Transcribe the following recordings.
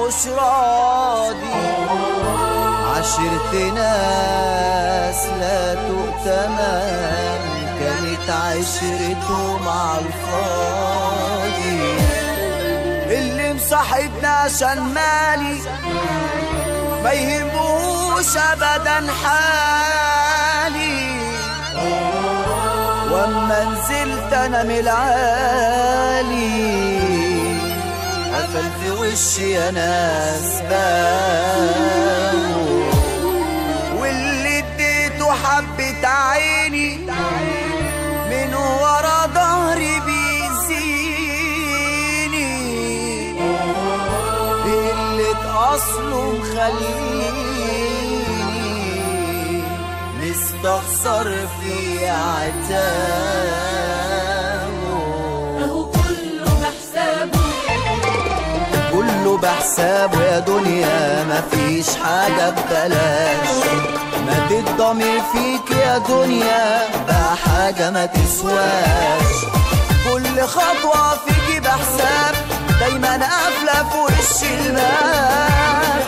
مش راضي عشرت ناس لا تؤتمن كانت عشرتهم على الفاضي اللي مصاحبنا عشان مالي ما يهموش ابدا حالي واما نزلت انا من العالي قفل في وشي يا ناس باو واللي اديته حبة عيني من ورا ظهري بيزيني قلة أصله مخليني مستخسر في عتابه اهو كله بحسابه كله بحسابه يا دنيا مفيش حاجة ببلاش ما تضمير فيك يا دنيا بقى حاجة ما تسواش كل خطوة فيكي بحساب دايما قافلة في وش المال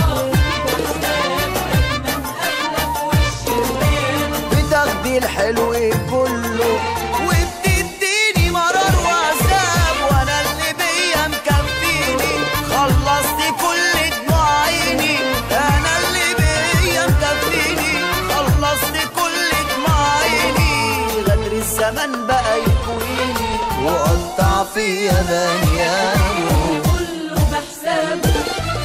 بتاخدي الحلو كله وبتديني مرار وعذاب وانا اللي بيا مكفيني خلصت كل دموع عيني انا اللي بيا مكفيني خلصت كل دموع عيني غدر الزمن بقى يكويني وقطع فيا بنيانه كله بحسابه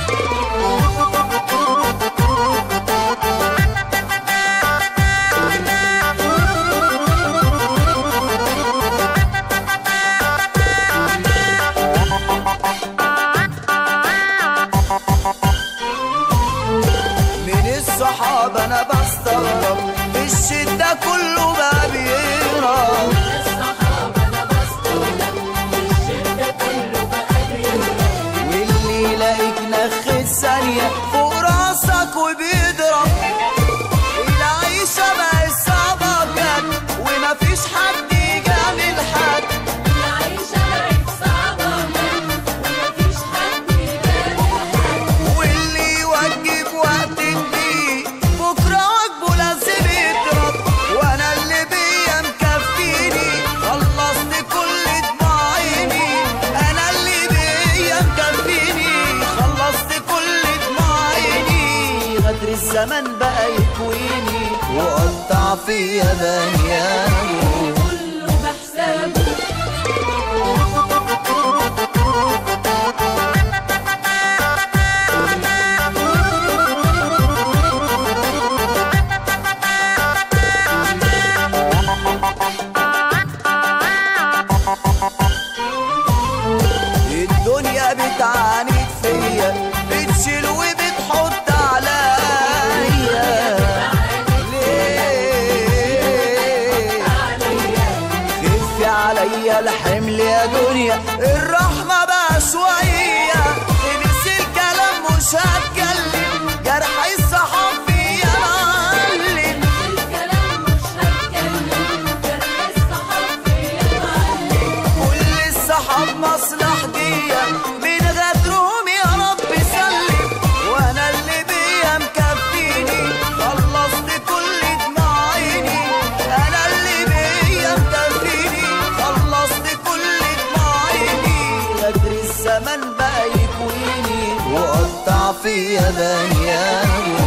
من الصحاب انا بستغرب الشدة كله بقى بيهرب الصحابة انا بستغرب الشدة كله بقى بيهرب واللي يلاقيك نخ ثانية فوق راسك وبيضرب العيشة بقت صعبة بجد ومفيش حد يجامل حد العيشة بقت صعبة ومفيش حد يبالي حد واللي يوجب وقت كبير بكرة واجبه لازم يضرب وانا اللي بيا مكفيني خلصت كل دموع عيني انا اللي بيا مكفيني خلصت كل دموع عيني غدر الزمن بقى يكويني وقطع فيا بنيانه كله بحسابه الدنيا بتعاند فيا بتشيل وبتحط عليا ليه خفي عليا الحمل يا دنيا الرحمة بقى شوية خلص الكلام مش هتكلم جرح الصحاب فيا معلم الكلام مش هتكلم جرح الصحاب فيا معلم كل الصحاب مصلحجية من غدرهم يا رب سلم وانا اللي بيا مكفيني خلصت كل دموع عيني انا اللي بيا مكفيني خلصت كل دموع عيني غدر الزمن بقى يكويني وقطع فيا بنيانه